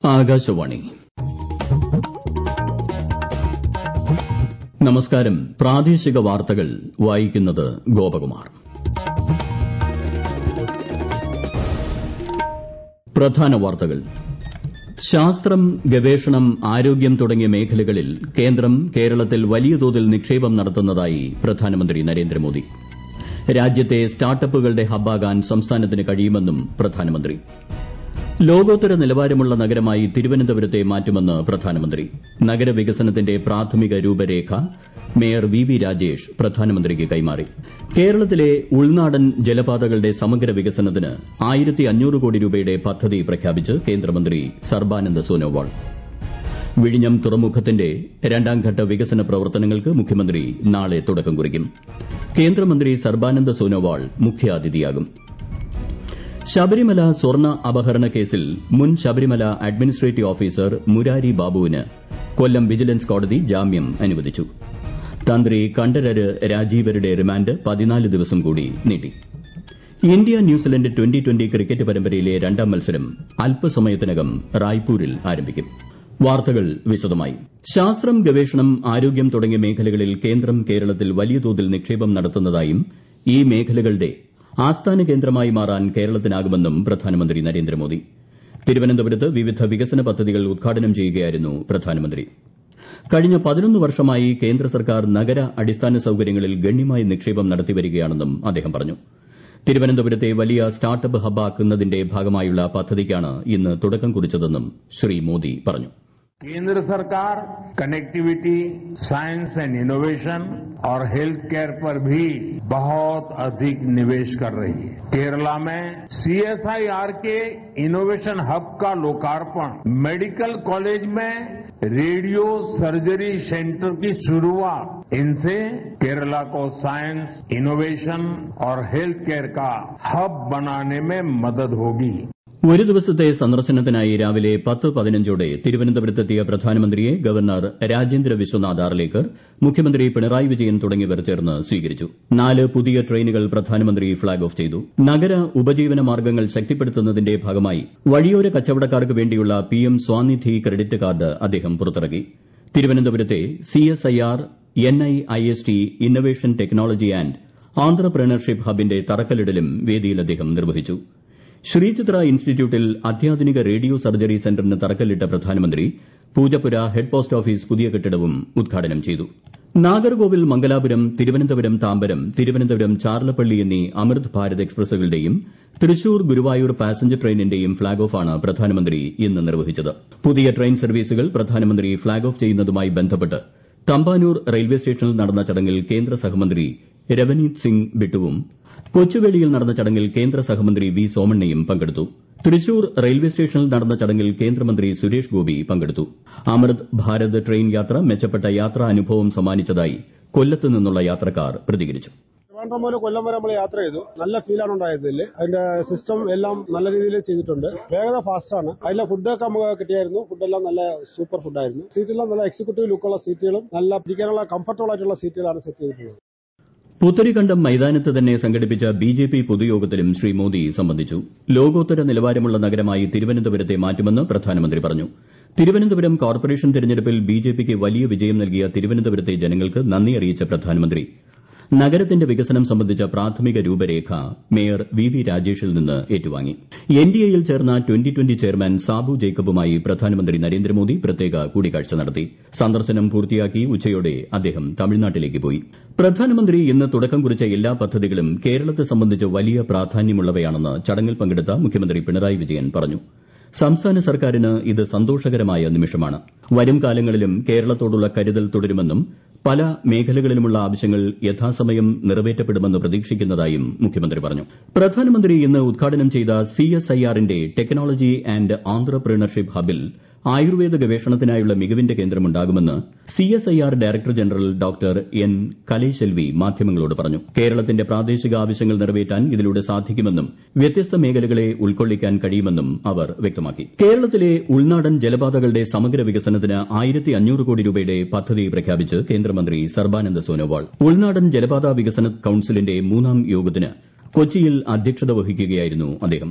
ആകാശവാണി നമസ്കാരം പ്രാദേശിക വാർത്തകൾ വായിക്കുന്നത് ഗോപകുമാർ പ്രധാന വാർത്തകൾ ശാസ്ത്രം ഗവേഷണം ആരോഗ്യം തുടങ്ങിയ മേഖലകളിൽ കേന്ദ്രം കേരളത്തിൽ വലിയ തോതിൽ നിക്ഷേപം നടത്തുന്നതായി പ്രധാനമന്ത്രി നരേന്ദ്രമോദി രാജ്യത്തെ സ്റ്റാർട്ടപ്പുകളുടെ ഹബ്ബാകാൻ സംസ്ഥാനത്തിന് കഴിയുമെന്നും പ്രധാനമന്ത്രി ലോകോത്തര നിലവാരമുള്ള നഗരമായി തിരുവനന്തപുരത്തെ മാറ്റുമെന്ന് പ്രധാനമന്ത്രി നഗരവികസനത്തിന്റെ പ്രാഥമിക രൂപരേഖ മേയർ വി വി രാജേഷ് പ്രധാനമന്ത്രിക്ക് കൈമാറി കേരളത്തിലെ ഉൾനാടൻ ജലപാതകളുടെ സമഗ്ര വികസനത്തിന് കോടി രൂപയുടെ പദ്ധതി പ്രഖ്യാപിച്ച് കേന്ദ്രമന്ത്രി സർബാനന്ദ സോനോവാൾ വിഴിഞ്ഞം തുറമുഖത്തിന്റെ രണ്ടാംഘട്ട വികസന പ്രവർത്തനങ്ങൾക്ക് മുഖ്യമന്ത്രി നാളെ തുടക്കം കുറിക്കും കേന്ദ്രമന്ത്രി സർബാനന്ദ സോനോവാൾ മുഖ്യാതിഥിയാകും ശബരിമല സ്വർണ്ണ അപഹരണ കേസിൽ മുൻ ശബരിമല അഡ്മിനിസ്ട്രേറ്റീവ് ഓഫീസർ മുരാരി ബാബുവിന് കൊല്ലം വിജിലൻസ് കോടതി ജാമ്യം അനുവദിച്ചു തന്ത്രി കണ്ഠരര് രാജീവരുടെ റിമാൻഡ് പതിനാല് ദിവസം കൂടി നീട്ടി India New Zealand twenty twenty cricket പരമ്പരയിലെ രണ്ടാം മത്സരം അല്പസമയത്തിനകം റായ്പൂരിൽ ആരംഭിക്കും വാർത്തകൾ വിശദമായി ശാസ്ത്രം ഗവേഷണം ആരോഗ്യം തുടങ്ങിയ മേഖലകളിൽ കേന്ദ്രം കേരളത്തിൽ വലിയ തോതിൽ നിക്ഷേപം നടത്തുന്നതായും ഈ മേഖലകളുടെ ആസ്ഥാന കേന്ദ്രമായി മാറാൻ കേരളത്തിനാകുമെന്നും പ്രധാനമന്ത്രി നരേന്ദ്രമോദി തിരുവനന്തപുരത്ത് വിവിധ വികസന പദ്ധതികൾ ഉദ്ഘാടനം ചെയ്യുകയായിരുന്നു പ്രധാനമന്ത്രി കഴിഞ്ഞ പതിനൊന്ന് വർഷമായി കേന്ദ്ര സർക്കാർ നഗര അടിസ്ഥാന സൌകര്യങ്ങളിൽ ഗണ്യമായ നിക്ഷേപം നടത്തിവരികയാണെന്നും അദ്ദേഹം പറഞ്ഞു തിരുവനന്തപുരത്തെ വലിയ സ്റ്റാർട്ടപ്പ് ഹബ്ബാക്കുന്നതിന്റെ ഭാഗമായുള്ള പദ്ധതിക്കാണ് ഇന്ന് തുടക്കം കുറിച്ചതെന്നും ശ്രീ മോദി പറഞ്ഞു केंद्र सरकार कनेक्टिविटी साइंस एंड इनोवेशन और हेल्थ केयर पर भी बहुत अधिक निवेश कर रही है केरला में सीएसआईआर के इनोवेशन हब का लोकार्पण मेडिकल कॉलेज में रेडियो सर्जरी सेंटर की शुरुआत इनसे केरला को साइंस इनोवेशन और हेल्थ केयर का हब बनाने में मदद होगी ഒരു ദിവസത്തെ സന്ദർശനത്തിനായി രാവിലെ പത്ത് പതിനഞ്ചോടെ തിരുവനന്തപുരത്തെത്തിയ പ്രധാനമന്ത്രിയെ ഗവർണർ രാജേന്ദ്ര വിശ്വനാഥ് ആർലേക്കർ മുഖ്യമന്ത്രി പിണറായി വിജയൻ തുടങ്ങിയവർ ചേർന്ന് സ്വീകരിച്ചു നാല് പുതിയ ട്രെയിനുകൾ പ്രധാനമന്ത്രി ഫ്ളാഗ് ഓഫ് ചെയ്തു നഗര ഉപജീവന മാർഗ്ഗങ്ങൾ ശക്തിപ്പെടുത്തുന്നതിന്റെ ഭാഗമായി വഴിയോര കച്ചവടക്കാർക്ക് വേണ്ടിയുള്ള പിഎം സ്വാനിധി ക്രെഡിറ്റ് കാർഡ് അദ്ദേഹം പുറത്തിറക്കി തിരുവനന്തപുരത്തെ CSIR NIIST innovation technology and entrepreneurship ഹബിന്റെ തറക്കല്ലിടലും വേദിയിൽ അദ്ദേഹം നിർവഹിച്ചു ശ്രീചിത്ര ഇൻസ്റ്റിറ്റ്യൂട്ടിൽ അത്യാധുനിക റേഡിയോ സർജറി സെന്ററിന് തറക്കല്ലിട്ട പ്രധാനമന്ത്രി പൂജപ്പുര ഹെഡ് പോസ്റ്റ് ഓഫീസ് പുതിയ കെട്ടിടവും ഉദ്ഘാടനം ചെയ്തു നാഗർകോവിൽ മംഗലാപുരം തിരുവനന്തപുരം താമ്പരം തിരുവനന്തപുരം ചാർലപ്പള്ളി എന്നീ അമൃത് ഭാരത് എക്സ്പ്രസുകളുടെയും തൃശൂർ ഗുരുവായൂർ പാസഞ്ചർ ട്രെയിനിന്റെയും ഫ്ളാഗ് ഓഫാണ് പ്രധാനമന്ത്രി ഇന്ന് നിർവഹിച്ചത് പുതിയ ട്രെയിൻ സർവീസുകൾ പ്രധാനമന്ത്രി ഫ്ളാഗ് ഓഫ് ചെയ്യുന്നതുമായി ബന്ധപ്പെട്ട് തമ്പാനൂർ റെയിൽവേ സ്റ്റേഷനിൽ നടന്ന ചടങ്ങിൽ കേന്ദ്ര സഹമന്ത്രി രവനീത് സിംഗ് ബിട്ടുവും കൊച്ചുവേളിയിൽ നടന്ന ചടങ്ങിൽ കേന്ദ്ര സഹമന്ത്രി വി സോമണ്ണയും പങ്കെടുത്തു തൃശൂർ റെയിൽവേ സ്റ്റേഷനിൽ നടന്ന ചടങ്ങിൽ കേന്ദ്രമന്ത്രി സുരേഷ് ഗോപി പങ്കെടുത്തു അമൃത് ഭാരത് ട്രെയിൻ യാത്ര മെച്ചപ്പെട്ട യാത്രാ അനുഭവം സമ്മാനിച്ചതായി കൊല്ലത്ത് നിന്നുള്ള യാത്രക്കാർ പ്രതികരിച്ചു ട്രിവാൻഡ്രം മുതൽ കൊല്ലം വരെ നമ്മൾ യാത്ര ചെയ്തു നല്ല ഫീലാണ് ഉണ്ടായത് ഇതിൽ അതിന്റെ സിസ്റ്റം എല്ലാം നല്ല രീതിയിൽ ചെയ്തിട്ടുണ്ട് വേഗത ഫാസ്റ്റ് ആണ് അതിലെ ഫുഡൊക്കെ നമുക്ക് കിട്ടിയായിരുന്നു ഫുഡെല്ലാം നല്ല സൂപ്പർ ഫുഡായിരുന്നു സീറ്റെല്ലാം നല്ല എക്സിക്യൂട്ടീവ് ലുക്കുള്ള സീറ്റുകളും നല്ല പിടിക്കാനുള്ള കംഫർട്ടബിൾ ആയിട്ടുള്ള സീറ്റുകളാണ് സെറ്റ് ചെയ്തിട്ടുള്ളത് പുത്തരിക്കണ്ടം മൈതാനത്ത് തന്നെ സംഘടിപ്പിച്ച ബിജെപി പൊതുയോഗത്തിലും ശ്രീ മോദി സംബന്ധിച്ചു ലോകോത്തര നിലവാരമുള്ള നഗരമായി തിരുവനന്തപുരത്തെ മാറ്റുമെന്ന് പ്രധാനമന്ത്രി പറഞ്ഞു തിരുവനന്തപുരം കോർപ്പറേഷൻ തെരഞ്ഞെടുപ്പിൽ ബിജെപിക്ക് വലിയ വിജയം നൽകിയ തിരുവനന്തപുരത്തെ ജനങ്ങൾക്ക് നന്ദി അറിയിച്ച പ്രധാനമന്ത്രി നഗരത്തിന്റെ വികസനം സംബന്ധിച്ച പ്രാഥമിക രൂപരേഖ മേയർ വി വി രാജേഷിൽ നിന്ന് ഏറ്റുവാങ്ങി എൻഡിഎയിൽ ചേർന്ന ട്വന്റി ട്വന്റി ചെയർമാൻ സാബു ജേക്കബുമായി പ്രധാനമന്ത്രി നരേന്ദ്രമോദി പ്രത്യേക കൂടിക്കാഴ്ച നടത്തി സന്ദർശനം പൂർത്തിയാക്കി ഉച്ചയോടെ അദ്ദേഹം തമിഴ്നാട്ടിലേക്ക് പോയി പ്രധാനമന്ത്രി ഇന്ന് തുടക്കം കുറിച്ച എല്ലാ പദ്ധതികളും കേരളത്തെ സംബന്ധിച്ച് വലിയ പ്രാധാന്യമുള്ളവയാണെന്ന് ചടങ്ങിൽ പങ്കെടുത്ത മുഖ്യമന്ത്രി പിണറായി വിജയൻ പറഞ്ഞു സംസ്ഥാന സർക്കാരിന് ഇത് സന്തോഷകരമായ നിമിഷമാണ് വരും കാലങ്ങളിലും കേരളത്തോടുള്ള കരുതൽ തുടരുമെന്നും പല മേഖലകളിലുമുള്ള ആവശ്യങ്ങൾ യഥാസമയം നിറവേറ്റപ്പെടുമെന്ന് പ്രതീക്ഷിക്കുന്നതായും മുഖ്യമന്ത്രി പറഞ്ഞു പ്രധാനമന്ത്രി ഇന്ന് ഉദ്ഘാടനം ചെയ്ത സിഎസ്ഐആറിന്റെ ടെക്നോളജി ആന്റ് ആന്ത്രപ്രണർഷിപ്പ് ഹബിൽ ആയുർവേദ ഗവേഷണത്തിനായുള്ള മികവിന്റെ കേന്ദ്രമുണ്ടാകുമെന്ന് CSIR director general doctor N Kalaiselvi മാധ്യമങ്ങളോട് പറഞ്ഞു കേരളത്തിന്റെ പ്രാദേശിക ആവശ്യങ്ങൾ നിറവേറ്റാൻ ഇതിലൂടെ സാധിക്കുമെന്നും വ്യത്യസ്ത മേഖലകളെ ഉൾക്കൊള്ളിക്കാൻ കഴിയുമെന്നും അവർ വ്യക്തമാക്കി കേരളത്തിലെ ഉൾനാടൻ ജലപാതകളുടെ സമഗ്ര വികസനത്തിന് ആയിരത്തി അഞ്ഞൂറ് കോടി രൂപയുടെ പദ്ധതി പ്രഖ്യാപിച്ച് കേന്ദ്രമന്ത്രി സർബാനന്ദ സോനോവാൾ ഉൾനാടൻ ജലപാത വികസന കൌൺസിലിന്റെ മൂന്നാം യോഗത്തിന് കൊച്ചിയിൽ അധ്യക്ഷത വഹിക്കുകയായിരുന്നു അദ്ദേഹം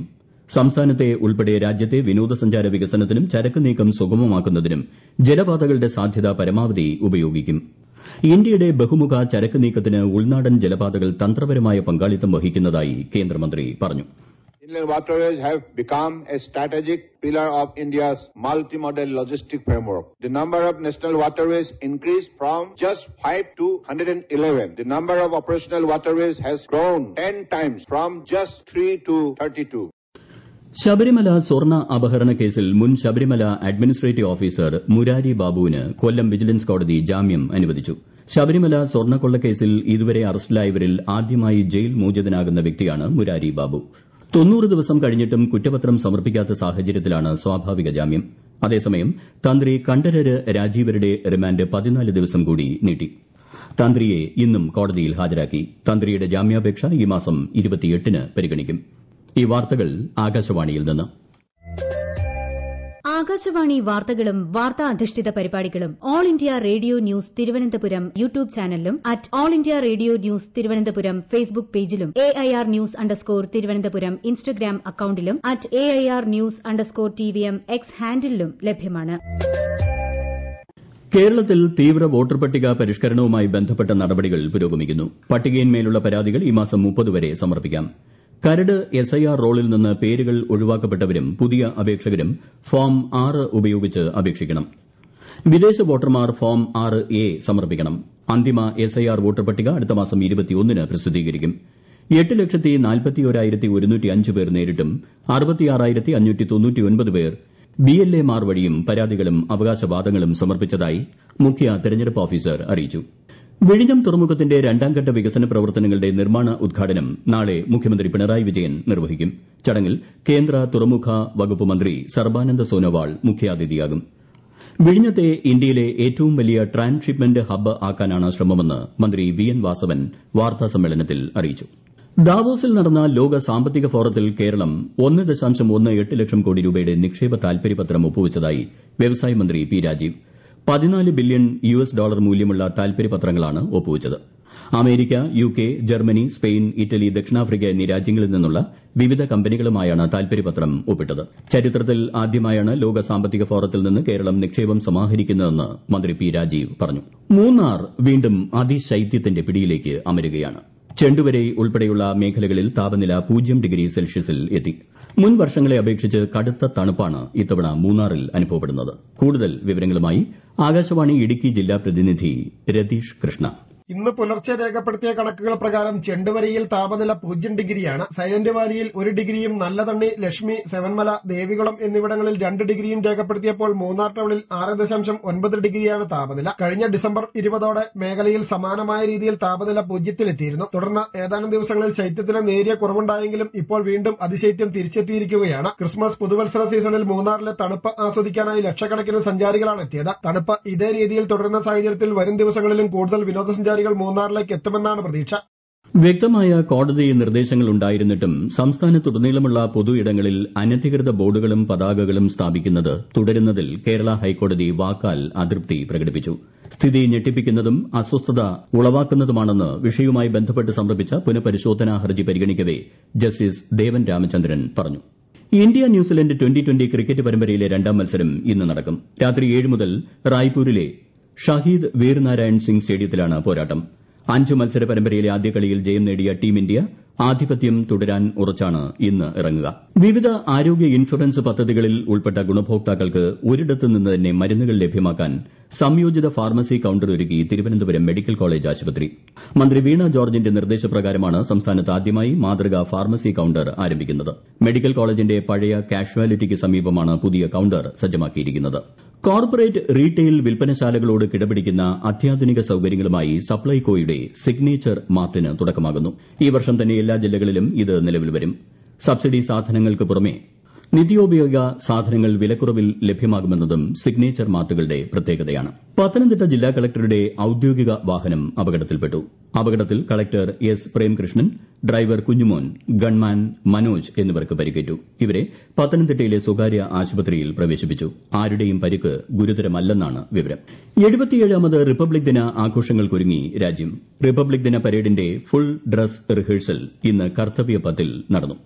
സംസ്ഥാനത്തെ ഉൾപ്പെടെ രാജ്യത്തെ വിനോദസഞ്ചാര വികസനത്തിനും ചരക്ക് നീക്കം സുഗമമാക്കുന്നതിനും ജലപാതകളുടെ സാധ്യത പരമാവധി ഉപയോഗിക്കും ഇന്ത്യയുടെ ബഹുമുഖ ചരക്ക് നീക്കത്തിന് ഉൾനാടൻ ജലപാതകൾ തന്ത്രപരമായ പങ്കാളിത്തം വഹിക്കുന്നതായി കേന്ദ്രമന്ത്രി പറഞ്ഞു Inland waterways have become a strategic pillar of India's multi-modal logistic framework. The number of national waterways increased from just 5 to 111. The number of operational waterways has grown 10 times from just 3 to 32. Sabarimala സ്വർണ്ണ അപഹരണ കേസിൽ മുൻ Sabarimala administrative officer Murari ബാബുവിന് കൊല്ലം vigilance കോടതി ജാമ്യം അനുവദിച്ചു ശബരിമല സ്വർണ്ണക്കൊള്ളക്കേസിൽ ഇതുവരെ അറസ്റ്റിലായവരിൽ ആദ്യമായി jail മോചിതനാകുന്ന വ്യക്തിയാണ് മുരാരി ബാബു തൊണ്ണൂറ് ദിവസം കഴിഞ്ഞിട്ടും കുറ്റപത്രം സമർപ്പിക്കാത്ത സാഹചര്യത്തിലാണ് സ്വാഭാവിക ജാമ്യം അതേസമയം തന്ത്രി കണ്ഠരര് രാജീവരുടെ റിമാൻഡ് പതിനാല് ദിവസം കൂടി നീട്ടി തന്ത്രിയെ ഇന്നും കോടതിയിൽ ഹാജരാക്കി തന്ത്രിയുടെ ജാമ്യാപേക്ഷ ഈ മാസം ന് പരിഗണിക്കും ഈ വാർത്തകൾ ആകാശവാണിയിൽ നിന്ന് ആകാശവാണി വാർത്തകളും വാർത്താ അധിഷ്ഠിത പരിപാടികളും all India radio news Thiruvananthapuram YouTube ചാനലിലും at all India radio news Thiruvananthapuram Facebook പേജിലും A I R news underscore Thiruvananthapuram Instagram അക്കൌണ്ടിലും at A I R news underscore T V M X ഹാൻഡിലും ലഭ്യമാണ് കേരളത്തിൽ തീവ്ര വോട്ടർ പട്ടിക പരിഷ്കരണവുമായി ബന്ധപ്പെട്ട നടപടികൾ പുരോഗമിക്കുന്നു പട്ടികയിന്മേലുള്ള പരാതികൾ ഈ മാസം മുപ്പത് വരെ സമർപ്പിക്കാം കരട് എസ്ഐആർ റോളിൽ നിന്ന് പേരുകൾ ഒഴിവാക്കപ്പെട്ടവരും പുതിയ അപേക്ഷകരും ഫോം ആറ് ഉപയോഗിച്ച് അപേക്ഷിക്കണം വിദേശ വോട്ടർമാർ ഫോം ആറ് എ സമർപ്പിക്കണം അന്തിമ എസ്ഐആർ വോട്ടർ പട്ടിക അടുത്ത മാസം ന് പ്രസിദ്ധീകരിക്കും എട്ട് ലക്ഷത്തി നാൽപ്പത്തിയോരായിരത്തി ഒരുന്നൂറ്റി അഞ്ച് പേർ നേരിട്ടും അറുപത്തിയാറായിരത്തി അഞ്ഞൂറ്റി തൊണ്ണൂറ്റിയൊൻപത് പേർ ബി എൽ എ മാർ വഴിയും പരാതികളും അവകാശവാദങ്ങളും സമർപ്പിച്ചതായി മുഖ്യ തെരഞ്ഞെടുപ്പ് ഓഫീസർ അറിയിച്ചു വിഴിഞ്ഞം തുറമുഖത്തിന്റെ രണ്ടാംഘട്ട വികസന പ്രവർത്തനങ്ങളുടെ നിർമ്മാണ ഉദ്ഘാടനം നാളെ മുഖ്യമന്ത്രി പിണറായി വിജയൻ നിർവഹിക്കും ചടങ്ങിൽ കേന്ദ്ര തുറമുഖ വകുപ്പ് മന്ത്രി സർബാനന്ദ സോനോവാൾ മുഖ്യാതിഥിയാകും വിഴിഞ്ഞത്തെ ഇന്ത്യയിലെ ഏറ്റവും വലിയ ട്രാൻസ്ഷിപ്മെന്റ് ഹബ്ബ് ആക്കാനാണ് ശ്രമമെന്ന് മന്ത്രി വി എൻ വാസവൻ വാർത്താസമ്മേളനത്തിൽ അറിയിച്ചു ദാവോസിൽ നടന്ന ലോക സാമ്പത്തിക ഫോറത്തിൽ കേരളം ഒന്ന് ദശാംശം ഒന്ന് എട്ട് ലക്ഷം കോടി രൂപയുടെ നിക്ഷേപ താൽപര്യപത്രം ഒപ്പുവച്ചതായി വ്യവസായ മന്ത്രി പി രാജീവ് പതിനാല് ബില്യൺ യു എസ് ഡോളർ മൂല്യമുള്ള താൽപര്യപത്രങ്ങളാണ് ഒപ്പുവച്ചത് America U K Germany Spain Italy ദക്ഷിണാഫ്രിക്ക എന്നീ രാജ്യങ്ങളിൽ നിന്നുള്ള വിവിധ കമ്പനികളുമായാണ് താൽപര്യപത്രം ഒപ്പിട്ടത് ചരിത്രത്തിൽ ആദ്യമായാണ് ലോക സാമ്പത്തിക ഫോറത്തിൽ നിന്ന് കേരളം നിക്ഷേപം സമാഹരിക്കുന്നതെന്ന് മന്ത്രി പി രാജീവ് പറഞ്ഞു മൂന്നാർ വീണ്ടും അതിശൈത്യത്തിന്റെ പിടിയിലേക്ക് അമരുകയാണ് ചെണ്ടുവരൈ ഉൾപ്പെടെയുള്ള മേഖലകളിൽ താപനില പൂജ്യം ഡിഗ്രി സെൽഷ്യസിൽ എത്തി മുൻ വർഷങ്ങളെ അപേക്ഷിച്ച് കടുത്ത തണുപ്പാണ് ഇത്തവണ മൂന്നാറിൽ അനുഭവപ്പെടുന്നത് കൂടുതൽ വിവരങ്ങളുമായി ആകാശവാണി ഇടുക്കി ജില്ലാ പ്രതിനിധി രതീഷ് കൃഷ്ണ ഇന്ന് പുലർച്ചെ രേഖപ്പെടുത്തിയ കണക്കുകൾ പ്രകാരം ചെണ്ടുവരയിൽ താപനില പൂജ്യം ഡിഗ്രിയാണ് സൈലന്റ് വാലിയിൽ ഒരു ഡിഗ്രിയും നല്ലതണ്ണി ലക്ഷ്മി സെവൻമല ദേവികുളം എന്നിവിടങ്ങളിൽ രണ്ട് ഡിഗ്രിയും രേഖപ്പെടുത്തിയപ്പോൾ മൂന്നാർ ടൌണിൽ ആറ് ദശാംശം ഒൻപത് ഡിഗ്രിയാണ് താപനില കഴിഞ്ഞ ഡിസംബർ ഇരുപതോടെ മേഖലയിൽ സമാനമായ രീതിയിൽ താപനില പൂജ്യത്തിലെത്തിയിരുന്നു തുടർന്ന് ഏതാനും ദിവസങ്ങളിൽ ശൈത്യത്തിന് നേരിയ കുറവുണ്ടായെങ്കിലും ഇപ്പോൾ വീണ്ടും അതിശൈത്യം തിരിച്ചെത്തിയിരിക്കുകയാണ് ക്രിസ്മസ് പുതുവത്സര സീസണിൽ മൂന്നാറിലെ തണുപ്പ് ആസ്വദിക്കാനായി ലക്ഷക്കണക്കിന് സഞ്ചാരികളാണ് എത്തിയത് തണുപ്പ് ഇതേ രീതിയിൽ തുടരുന്ന സാഹചര്യത്തിൽ വരും ദിവസങ്ങളിലും കൂടുതൽ വിനോദസഞ്ചാരികൾ മൂന്നാറിലേക്ക് എത്തുമെന്നാണ് പ്രതീക്ഷ വ്യക്തമായ കോടതി നിർദ്ദേശങ്ങൾ ഉണ്ടായിരുന്നിട്ടും സംസ്ഥാനത്തുടനീളമുള്ള പൊതു ഇടങ്ങളിൽ അനധികൃത ബോർഡുകളും പതാകകളും സ്ഥാപിക്കുന്നത് തുടരുന്നതിൽ കേരള ഹൈക്കോടതി വാക്കാൽ അതൃപ്തി പ്രകടിപ്പിച്ചു സ്ഥിതി ഞെട്ടിപ്പിക്കുന്നതും അസ്വസ്ഥത ഉളവാക്കുന്നതുമാണെന്ന് വിഷയവുമായി ബന്ധപ്പെട്ട് സമർപ്പിച്ച പുനഃപരിശോധനാ ഹർജി പരിഗണിക്കവെ ജസ്റ്റിസ് ദേവൻ രാമചന്ദ്രൻ പറഞ്ഞു India New Zealand twenty twenty cricket പരമ്പരയിലെ രണ്ടാം മത്സരം ഇന്ന് നടക്കും രാത്രി ഏഴ് മുതൽ റായ്പൂരിലെ ഷഹീദ് വീർനാരായൺ സിംഗ് സ്റ്റേഡിയത്തിലാണ് പോരാട്ടം അഞ്ച് മത്സര പരമ്പരയിലെ ആദ്യ കളിയിൽ ജയം നേടിയ ടീം ഇന്ത്യ ആധിപത്യം തുടരാൻ ഉറച്ചാണ് ഇന്ന് ഇറങ്ങുക വിവിധ ആരോഗ്യ ഇൻഷുറൻസ് പദ്ധതികളിൽ ഉൾപ്പെട്ട ഗുണഭോക്താക്കൾക്ക് ഒരിടത്തു നിന്ന് തന്നെ മരുന്നുകൾ ലഭ്യമാക്കാൻ സംയോജിത ഫാർമസി കൌണ്ടർ ഒരുക്കി തിരുവനന്തപുരം മെഡിക്കൽ കോളേജ് ആശുപത്രി മന്ത്രി വീണ ജോർജിന്റെ നിർദ്ദേശപ്രകാരമാണ് സംസ്ഥാനത്ത് ആദ്യമായി മാതൃകാ ഫാർമസി കൌണ്ടർ ആരംഭിക്കുന്നത് മെഡിക്കൽ കോളേജിന്റെ പഴയ കാഷ്വാലിറ്റിക്ക് സമീപമാണ് പുതിയ കൌണ്ടർ സജ്ജമാക്കിയിരിക്കുന്നത് കോർപ്പറേറ്റ് റീറ്റെയിൽ വിൽപ്പനശാലകളോട് കിടപിടിക്കുന്ന അത്യാധുനിക സൌകര്യങ്ങളുമായി സപ്ലൈകോയുടെ സിഗ്നേച്ചർ മാർട്ടിന് തുടക്കമാകുന്നു ഈ വർഷം തന്നെ എല്ലാ ജില്ലകളിലും ഇത് നിലവിൽ വരും സബ്സിഡി സാധനങ്ങൾക്ക് പുറമെ നിത്യോപയോഗ സാധനങ്ങൾ വിലക്കുറവിൽ ലഭ്യമാകുമെന്നതും സിഗ്നേച്ചർ മാർട്ടുകളുടെ പ്രത്യേകതയാണ് പത്തനംതിട്ട ജില്ലാ കളക്ടറുടെ ഔദ്യോഗിക വാഹനം അപകടത്തിൽപ്പെട്ടു അപകടത്തിൽ collector S Premkrishnan driver Kunjumon gunman Manoj എന്നിവർക്ക് പരിക്കേറ്റു ഇവരെ പത്തനംതിട്ടയിലെ സ്വകാര്യ ആശുപത്രിയിൽ പ്രവേശിപ്പിച്ചു ആരുടെയും പരിക്ക് ഗുരുതരമല്ലെന്നാണ് വിവരം എഴുപത്തിയേഴാമത് റിപ്പബ്ലിക് ദിന ആഘോഷങ്ങൾക്കൊരുങ്ങി രാജ്യം റിപ്പബ്ലിക് ദിന പരേഡിന്റെ ഫുൾ ഡ്രസ് റിഹേഴ്സൽ ഇന്ന് കർത്തവ്യ പത്തിൽ നടന്നു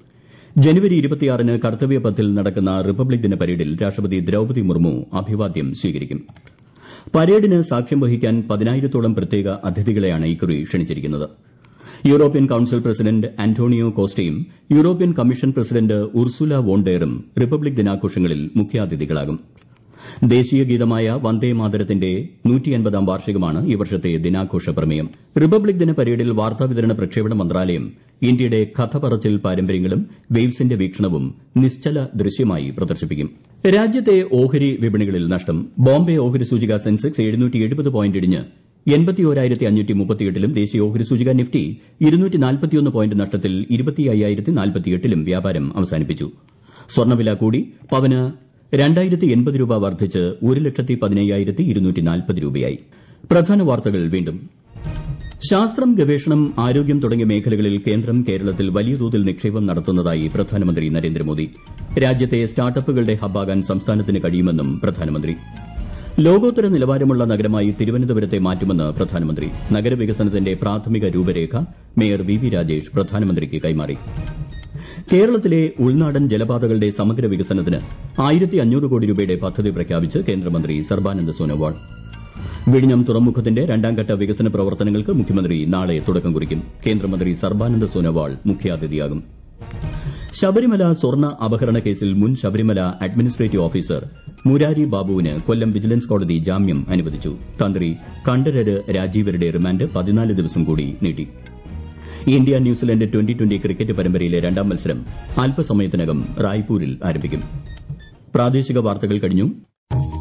ജനുവരി ഇരുപത്തിയാറിന് കർത്തവ്യപഥിൽ നടക്കുന്ന റിപ്പബ്ലിക് ദിന പരേഡിൽ രാഷ്ട്രപതി ദ്രൌപദി മുർമു അഭിവാദ്യം സ്വീകരിക്കും പരേഡിന് സാക്ഷ്യം വഹിക്കാൻ പതിനായിരത്തോളം പ്രത്യേക അതിഥികളെയാണ് ഇക്കുറി ക്ഷണിച്ചിരിക്കുന്നത് യൂറോപ്യൻ കൌൺസിൽ പ്രസിഡന്റ് അന്റോണിയോ കോസ്റ്റയും യൂറോപ്യൻ കമ്മീഷൻ പ്രസിഡന്റ് ഉർസുല വോണ്ടെയറും റിപ്പബ്ലിക് ദിനാഘോഷങ്ങളിൽ മുഖ്യാതിഥികളാകും ദേശീയ ഗീതമായ വന്ദേ മാതരത്തിന്റെ നൂറ്റിയൻപതാം വാർഷികമാണ് ഈ വർഷത്തെ ദിനാഘോഷ പ്രമേയം റിപ്പബ്ലിക് ദിന പരേഡിൽ വാർത്താവിതരണ പ്രക്ഷേപണ മന്ത്രാലയം ഇന്ത്യയുടെ കഥ പറച്ചിൽ പാരമ്പര്യങ്ങളും വെയ്വ്സിന്റെ വീക്ഷണവും നിശ്ചല ദൃശ്യമായി പ്രദർശിപ്പിക്കും രാജ്യത്തെ ഓഹരി വിപണികളിൽ നഷ്ടം ബോംബെ ഓഹരി സൂചിക സെൻസെക്സ് പോയിന്റ് ഇടിഞ്ഞ് ലും ദേശീയ ഓഹരി സൂചിക നിഫ്റ്റി പോയിന്റ് നഷ്ടത്തിൽ ലും വ്യാപാരം അവസാനിപ്പിച്ചു സ്വർണ്ണവില കൂടി പവന് രണ്ടായിരത്തി എൺപത് രൂപ വർദ്ധിച്ച് ഒരു ലക്ഷത്തി പതിനയ്യായിരത്തി ഇരുന്നൂറ്റി നാൽപ്പത് രൂപയായി പ്രധാന വാർത്തകൾ വീണ്ടും ശാസ്ത്രം ഗവേഷണം ആരോഗ്യം തുടങ്ങിയ മേഖലകളിൽ കേന്ദ്രം കേരളത്തിൽ വലിയ തോതിൽ നിക്ഷേപം നടത്തുന്നതായി പ്രധാനമന്ത്രി നരേന്ദ്രമോദി രാജ്യത്തെ സ്റ്റാർട്ടപ്പുകളുടെ ഹബ്ബാകാൻ സംസ്ഥാനത്തിന് കഴിയുമെന്നും പ്രധാനമന്ത്രി ലോകോത്തര നിലവാരമുള്ള നഗരമായി തിരുവനന്തപുരത്തെ മാറ്റുമെന്ന് പ്രധാനമന്ത്രി നഗരവികസനത്തിന്റെ പ്രാഥമിക രൂപരേഖ മേയർ വി വി രാജേഷ് പ്രധാനമന്ത്രിക്ക് കൈമാറി കേരളത്തിലെ ഉൾനാടൻ ജലപാതകളുടെ സമഗ്ര വികസനത്തിന് ആയിരത്തി അഞ്ഞൂറ് കോടി രൂപയുടെ പദ്ധതി പ്രഖ്യാപിച്ച് കേന്ദ്രമന്ത്രി സർബാനന്ദ സോനോവാൾ വിഴിഞ്ഞം തുറമുഖത്തിന്റെ രണ്ടാംഘട്ട വികസന പ്രവർത്തനങ്ങൾക്ക് മുഖ്യമന്ത്രി നാളെ തുടക്കം കുറിക്കും കേന്ദ്രമന്ത്രി സർബാനന്ദ സോനോവാൾ മുഖ്യാതിഥിയാകും ശബരിമല സ്വർണ്ണ അപഹരണ കേസിൽ മുൻ ശബരിമല അഡ്മിനിസ്ട്രേറ്റീവ് ഓഫീസർ മുരാരി ബാബുവിന് കൊല്ലം വിജിലൻസ് കോടതി ജാമ്യം അനുവദിച്ചു തന്ത്രി കണ്ഠരര് രാജീവരുടെ റിമാൻഡ് പതിനാല് ദിവസം കൂടി നീട്ടി India New Zealand twenty twenty cricket പരമ്പരയിലെ രണ്ടാം മത്സരം അല്പസമയത്തിനകം റായ്പൂരിൽ ആരംഭിക്കും പ്രാദേശിക വാർത്തകൾ കഴിഞ്ഞു